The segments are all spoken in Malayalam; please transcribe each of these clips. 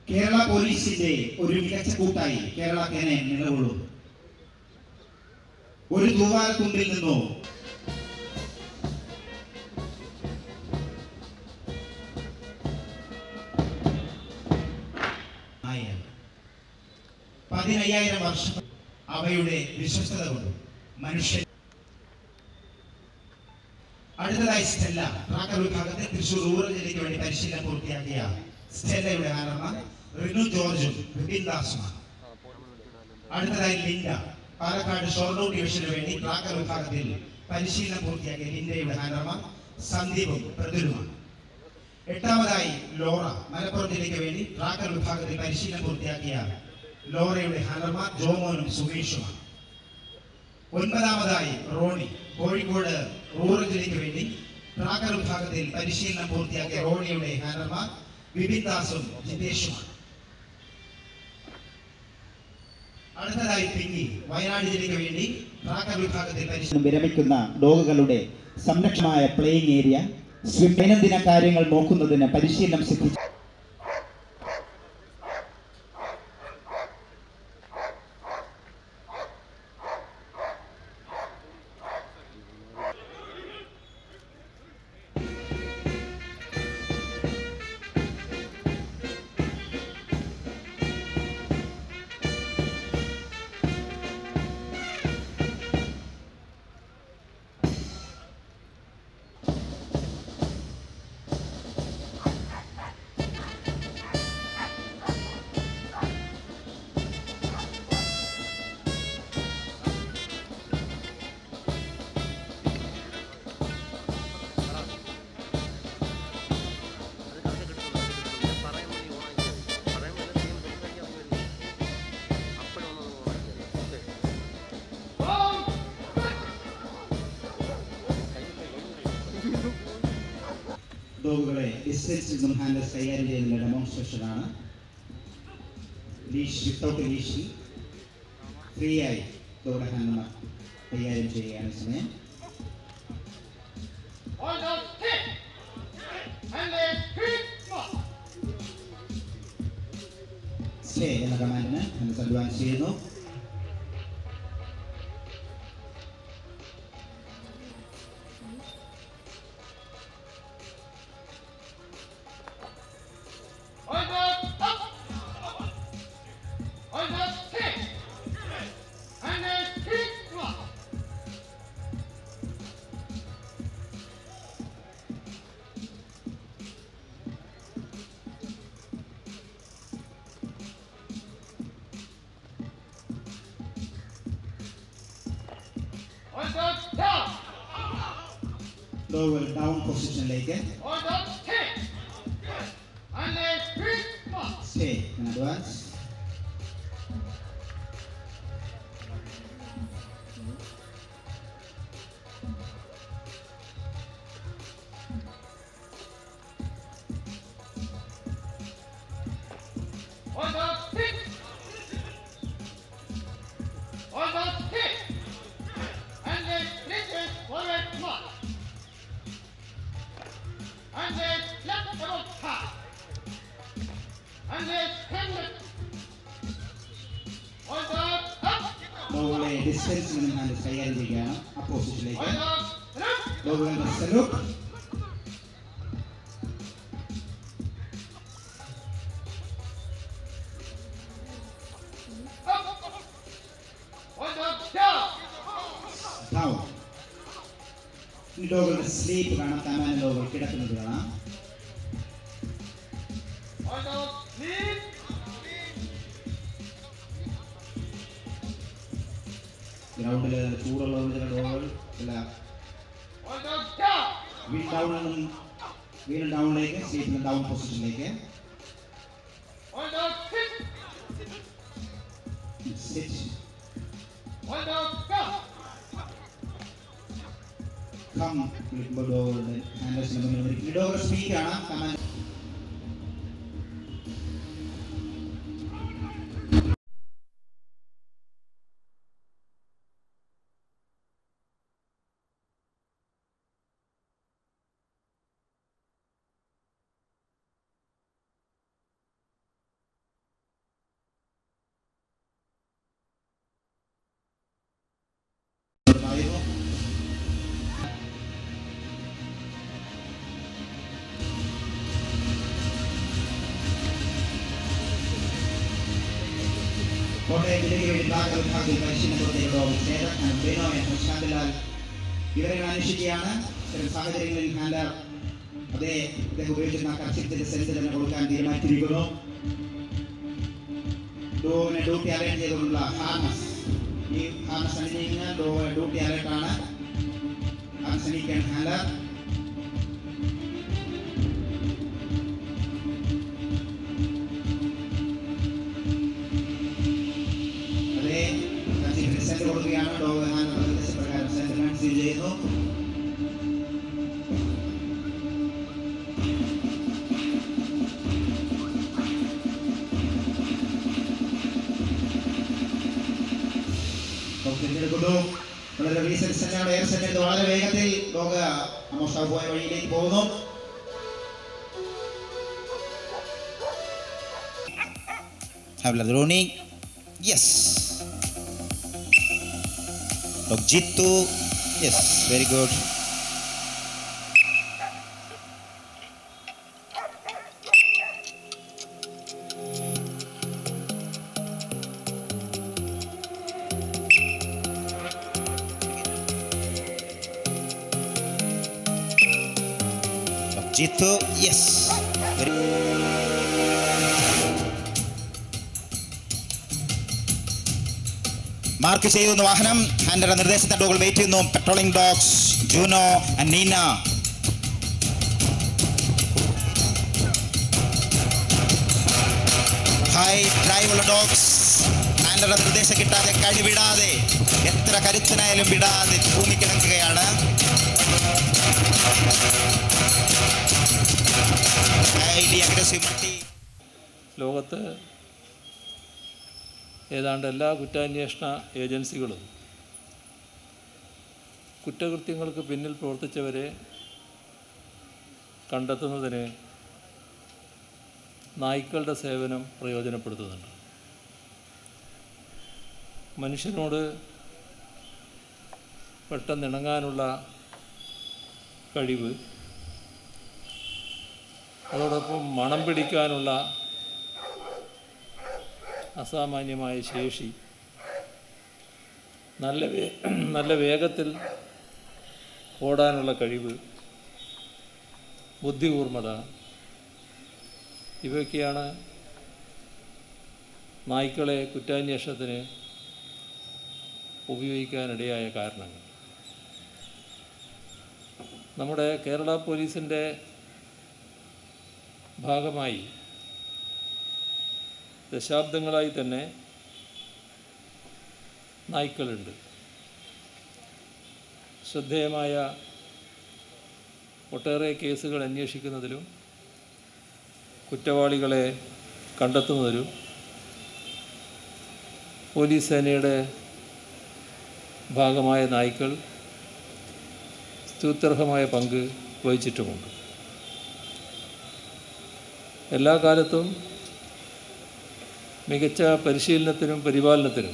കേരള പോലീസിന്റെ ഒരു മികച്ച കൂട്ടായി കേരള കേനെ നിലകൊള്ളും ഒരു തൂവാലത്തുമ്പിൽ നിന്നോ ആയ പതിനയ്യായിരം വർഷം അവയുടെ വിശ്വസ്തത കൊണ്ടും മനുഷ്യൻ അടുത്തതായി സ്റ്റെല്ല ട്രാക്കർ വിഭാഗത്തിൽ തൃശൂർ റൂറൽ ജില്ലയ്ക്ക് വേണ്ടി പരിശീലനം പൂർത്തിയാക്കിയ സ്റ്റെല്ലയുടെ ആരംഭ റിനു ജോർജും വിപിൻ ദാസുമാണ് അടുത്തതായി ലിൻഡ പാലക്കാട് ഷോർണൂർ ഡിവിഷന് വേണ്ടി ട്രാക്കർ വിഭാഗത്തിൽ പരിശീലനം പൂർത്തിയാക്കിയ ലിൻഡയുടെ ഹാനർമ സന്ദീപും പ്രതുലുമാണ് എട്ടാമതായി ലോറ മലപ്പുറം ജില്ലയ്ക്ക് വേണ്ടി ട്രാക്കർ വിഭാഗത്തിൽ പരിശീലനം പൂർത്തിയാക്കിയ ലോറയുടെ ഹാനർമ ജോമോനും സുമേഷുമാണ് ഒൻപതാമതായി റോണി കോഴിക്കോട് റൂറൽ ജില്ലയ്ക്ക് വേണ്ടി ട്രാക്കർ വിഭാഗത്തിൽ പരിശീലനം പൂർത്തിയാക്കിയ റോണിയുടെ ഹാനർമാർ വിപിൻ ദാസും ജിതേഷുമാണ് അടുത്തതായി പിങ്കി വയനാട് ജില്ലയ്ക്ക് വേണ്ടി ട്രാക്കർ വിഭാഗത്തിൽ പരിശീലനം വിരമിക്കുന്ന ഡോഗുകളുടെ സംരക്ഷണമായ പ്ലേയിങ് ഏരിയ സ്വിം ദൈനംദിന കാര്യങ്ങൾ നോക്കുന്നതിന് പരിശീലനം സിദ്ധിച്ചു ഡോഗുകളെ ഡിസ്റ്റൻസിൽ നിന്നും ഹാൻഡൽസ് കൈകാര്യം ചെയ്യുന്ന ഡെമോൺസ്ട്രേഷൻ ആണ് ലീഷ് വിത്തൗട്ട് ലീഷിൽ ഫ്രീ ആയി ഡോഗുടെ ഹാൻഡൽ കൈകാര്യം ചെയ്യുകയാണ് ഈ സമയം On the stick. And let's keep up. Stay എന്ന കമാൻഡിന് ഹാൻഡൽസ് അഡ്വാൻസ് ചെയ്യുന്നു On the up. On the stick. And let's keep up. On the down. ഡോഗുകൾ ഡൗൺ പൊസിഷനിലേക്ക് On the stick. And let's keep up. Stay in advance On the stick. On the stick. And then split it forward march. And then flexible pass. And then spin it. On the up. ഡോഗുകളെ ഡിസ്റ്റൻസിൽ നിന്നും ഹാൻഡൽസ് കൈകാര്യം ചെയ്യുകയാണ് ആ On പൊസിഷനിലേക്ക് the left. ഡോഗുകളുടെ salute Up. On the down. Down ഇനി ഡോഗുകളുടെ സ്ലീപ്പ് കാണാം കമാൻഡ് ഡോഗുകൾ കിടക്കുന്നത് കാണാം On the knee. ഗ്രൗണ്ടിൽ ചൂടുള്ള ചില ഡോഗുകൾ ചില On the down. വീൽ ഡൗണിൽ നിന്നും വീൽ ഡൗണിലേക്ക് സ്ലീപ്പിൽ ഡൗൺ പൊസിഷനിലേക്ക് On the sit. Sit On the down. Come വിളിക്കുമ്പോൾ ഡോഗുകളുടെ ഹാൻഡൽസിന് മുന്നിൽ ഡോഗുകളുടെ സ്പീക്ക് കാണാം കമാൻഡ് കോട്ടയം ജില്ലയ്ക്ക് വേണ്ടി പ്രാകൃത വിഭാഗത്തിൽ പരിശീലനം കൊടുത്തിരുന്ന ഡോഗ് ചേതൻ ആൻഡ് ബിനോ എന്ന പ്രശാന്ത്ലാൽ ഇവരെ അന്വേഷിക്കുകയാണ് ചില സാഹചര്യങ്ങളിൽ ഹാൻഡർ അതേ ഇദ്ദേഹം ഉപയോഗിച്ചിരുന്ന കർച്ചിത്തിന്റെ സെൻസ് തന്നെ കൊടുക്കാൻ തീരുമാനിച്ചിരിക്കുന്നു ഡോവിനെ ഡ്യൂട്ടി അലൈൻ ചെയ്തുകൊണ്ടുള്ള ഹാർനസ് ഈ ഹാർനസ് അണിഞ്ഞു കഴിഞ്ഞാൽ ഡോ ഡ്യൂട്ടി അലർട്ട് ആണ് ഹാർനസ് അണിയിക്കാൻ ഹാൻഡർ അതേ കർച്ചിത്തിന്റെ സെൻസ് കൊടുക്കുകയാണ് ഡോവ് ഹാൻഡർ നിർദ്ദേശപ്രകാരം സെൻസ് കൺസീവ് ചെയ്യുന്നു തിരഞ്ഞെടുക്കുന്നു വളരെ റീസെന്റ് സെന്റർ എയർ സെന്റർ വളരെ വേഗത്തിൽ ലോക അമോഷ പോയ വഴിയിലേക്ക് പോകുന്നു Habla Droni. Yes. Dog Jitu. Yes, very good. Dog Jitu. Yes. Very mark ചെയ്യുന്ന വാഹനം ഹാൻഡറുടെ നിർദ്ദേശത്തെ ഡോഗുകൾ വെയിറ്റ് ചെയ്യുന്നു patrolling dogs Juno and Nina high ഡ്രൈവുള്ള ഡോഗ്സ് ഹാൻഡറുടെ നിർദ്ദേശം കിട്ടാതെ കഴി വിടാതെ എത്ര കരുത്തനായാലും വിടാതെ ഭൂമി കിടക്കുകയാണ് ഹൈലി അഗ്രസീവ് മൾട്ടി ലോകത്ത് ഏതാണ്ട് എല്ലാ കുറ്റാന്വേഷണ ഏജൻസികളും കുറ്റകൃത്യങ്ങൾക്ക് പിന്നിൽ പ്രവർത്തിച്ചവരെ കണ്ടെത്തുന്നതിന് നായ്ക്കളുടെ സേവനം പ്രയോജനപ്പെടുത്തുന്നുണ്ട് മനുഷ്യനോട് പെട്ടെന്നിണങ്ങാനുള്ള കഴിവ് അതോടൊപ്പം മണം പിടിക്കാനുള്ള അസാമാന്യമായ ശേഷി നല്ല വേ നല്ല വേഗത്തിൽ ഓടാനുള്ള കഴിവ് ബുദ്ധികൂർമ്മത ഇവയൊക്കെയാണ് നായ്ക്കളെ കുറ്റാന്വേഷണത്തിന് ഉപയോഗിക്കാനിടയായ കാരണങ്ങൾ നമ്മുടെ കേരള പോലീസിൻ്റെ ഭാഗമായി ദശാബ്ദങ്ങളായി തന്നെ നായ്ക്കളുണ്ട് ശ്രദ്ധേയമായ ഒട്ടേറെ കേസുകൾ അന്വേഷിക്കുന്നതിലും കുറ്റവാളികളെ കണ്ടെത്തുന്നതിലും പോലീസ് സേനയുടെ ഭാഗമായ നായ്ക്കൾ സ്തുത്യർഹമായ പങ്ക് വഹിച്ചിട്ടുമുണ്ട് എല്ലാ കാലത്തും മികച്ച പരിശീലനത്തിനും പരിപാലനത്തിനും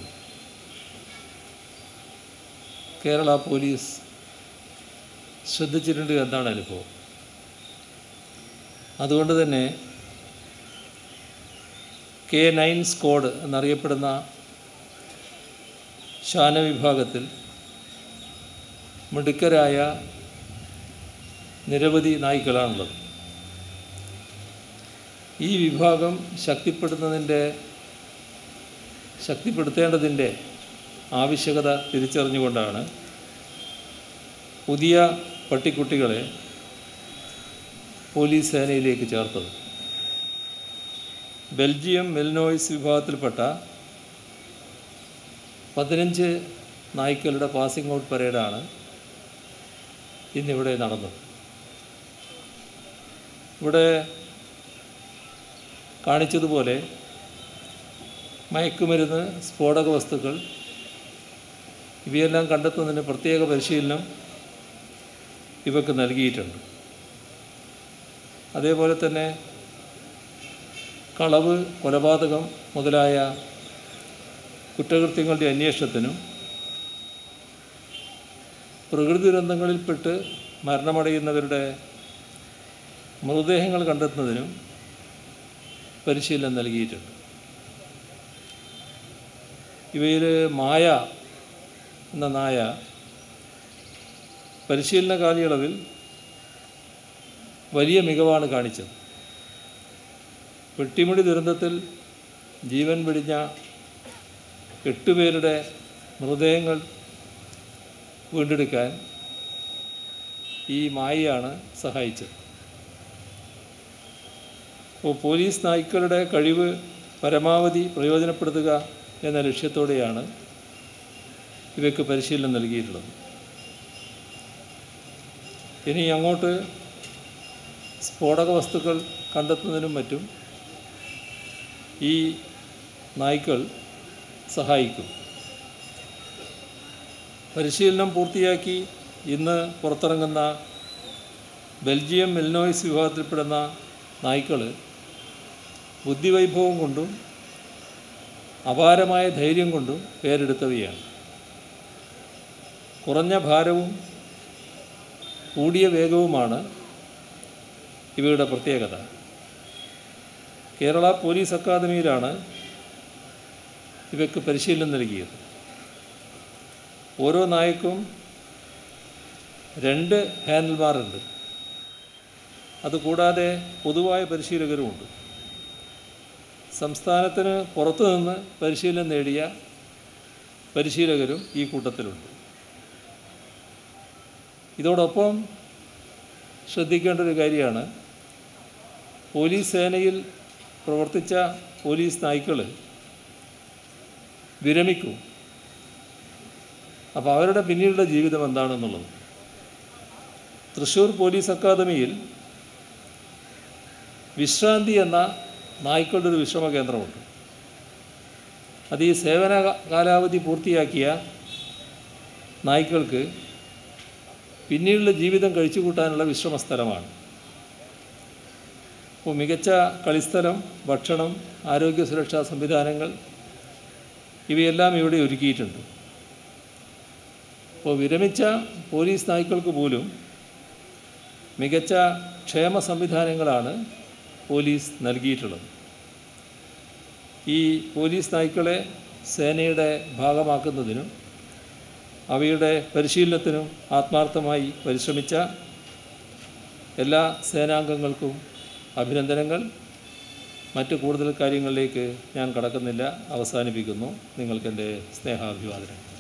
കേരള പോലീസ് ശ്രദ്ധിച്ചിട്ടുണ്ട് എന്നാണ് അനുഭവം അതുകൊണ്ട് തന്നെ കെ നയൻ സ്ക്വാഡ് എന്നറിയപ്പെടുന്ന ശാന വിഭാഗത്തിൽ മിടുക്കരായ നിരവധി നായ്ക്കളാണുള്ളത് ഈ വിഭാഗം ശക്തിപ്പെടുത്തുന്നതിൻ്റെ ശക്തിപ്പെടുത്തേണ്ടതിൻ്റെ ആവശ്യകത തിരിച്ചറിഞ്ഞുകൊണ്ടാണ് പുതിയ പട്ടിക്കുട്ടികളെ പോലീസ് സേനയിലേക്ക് ചേർത്തത് ബെൽജിയം മെൽനോയ്സ് വിഭാഗത്തിൽപ്പെട്ട പതിനഞ്ച് നായ്ക്കളുടെ പാസിംഗ് ഔട്ട് പരേഡാണ് ഇന്നിവിടെ നടന്നത് ഇവിടെ കാണിച്ചതുപോലെ മയക്കുമരുന്ന് സ്ഫോടക വസ്തുക്കൾ ഇവയെല്ലാം കണ്ടെത്തുന്നതിന് പ്രത്യേക പരിശീലനം ഇവക്ക് നൽകിയിട്ടുണ്ട് അതേപോലെ തന്നെ കളവ് കൊലപാതകം മുതലായ കുറ്റകൃത്യങ്ങളുടെ അന്വേഷണത്തിനും പ്രകൃതി ദുരന്തങ്ങളിൽപ്പെട്ട് മരണമടയുന്നവരുടെ മൃതദേഹങ്ങൾ കണ്ടെത്തുന്നതിനും പരിശീലനം നൽകിയിട്ടുണ്ട് ഇവയിൽ മായ എന്ന നായ പരിശീലന കാലയളവിൽ വലിയ മികവാണ് കാണിച്ചത് വെട്ടിമുടി ദുരന്തത്തിൽ ജീവൻ വെടിഞ്ഞ എട്ടുപേരുടെ മൃതദേഹങ്ങൾ വീണ്ടെടുക്കാൻ ഈ മായയാണ് സഹായിച്ചത് അപ്പോൾ പോലീസ് നായ്ക്കളുടെ കഴിവ് പരമാവധി പ്രയോജനപ്പെടുത്തുക എന്ന ലക്ഷ്യത്തോടെയാണ് ഇവയ്ക്ക് പരിശീലനം നൽകിയിട്ടുള്ളത് ഇനി അങ്ങോട്ട് സ്ഫോടക വസ്തുക്കൾ കണ്ടെത്തുന്നതിനും മറ്റും ഈ നായ്ക്കൾ സഹായിക്കും പരിശീലനം പൂർത്തിയാക്കി ഇന്ന് പുറത്തിറങ്ങുന്ന ബെൽജിയം മെൽനോയ്സ് വിഭാഗത്തിൽപ്പെടുന്ന നായ്ക്കൾ ബുദ്ധിവൈഭവം കൊണ്ടും അപാരമായ ധൈര്യം കൊണ്ടും പേരെടുത്തവയാണ് കുറഞ്ഞ ഭാരവും കൂടിയ വേഗവുമാണ് ഇവയുടെ പ്രത്യേകത കേരള പോലീസ് അക്കാദമിയിലാണ് ഇവയ്ക്ക് പരിശീലനം നൽകിയത് ഓരോ നായക്കും രണ്ട് ഹാൻഡിൽമാറുണ്ട് അതുകൂടാതെ പൊതുവായ പരിശീലകരുമുണ്ട് സംസ്ഥാനത്തിന് പുറത്തു നിന്ന് പരിശീലനം നേടിയ പരിശീലകരും ഈ കൂട്ടത്തിലുണ്ട് ഇതോടൊപ്പം ശ്രദ്ധിക്കേണ്ട ഒരു കാര്യമാണ് പോലീസ് സേനയിൽ പ്രവർത്തിച്ച പോലീസ് നായ്ക്കൾ വിരമിക്കും അപ്പോൾ അവരുടെ പിന്നീടുള്ള ജീവിതം എന്താണെന്നുള്ളത് തൃശ്ശൂർ പോലീസ് അക്കാദമിയിൽ വിശ്രാന്തി എന്ന നായ്ക്കളുടെ ഒരു വിശ്രമ കേന്ദ്രമുണ്ട് അത് ഈ സേവന കാ- കാലാവധി പൂർത്തിയാക്കിയ നായ്ക്കൾക്ക് പിന്നീടുള്ള ജീവിതം കഴിച്ചു കൂട്ടാനുള്ള വിശ്രമ സ്ഥലമാണ് അപ്പോൾ മികച്ച കളിസ്ഥലം ഭക്ഷണം ആരോഗ്യ സുരക്ഷാ സംവിധാനങ്ങൾ ഇവയെല്ലാം ഇവിടെ ഒരുക്കിയിട്ടുണ്ട് അപ്പോൾ വിരമിച്ച പോലീസ് നായ്ക്കൾക്ക് പോലും മികച്ച ക്ഷേമ സംവിധാനങ്ങളാണ് പോലീസ് നൽകിയിട്ടുള്ളത് ഈ പോലീസ് നായ്ക്കളെ സേനയുടെ ഭാഗമാക്കുന്നതിനും അവയുടെ പരിശീലനത്തിനും ആത്മാർത്ഥമായി പരിശ്രമിച്ച എല്ലാ സേനാംഗങ്ങൾക്കും അഭിനന്ദനങ്ങൾ മറ്റ് കൂടുതൽ കാര്യങ്ങളിലേക്ക് ഞാൻ കടക്കുന്നില്ല അവസാനിപ്പിക്കുന്നു നിങ്ങൾക്കെൻ്റെ സ്നേഹാഭിവാദനം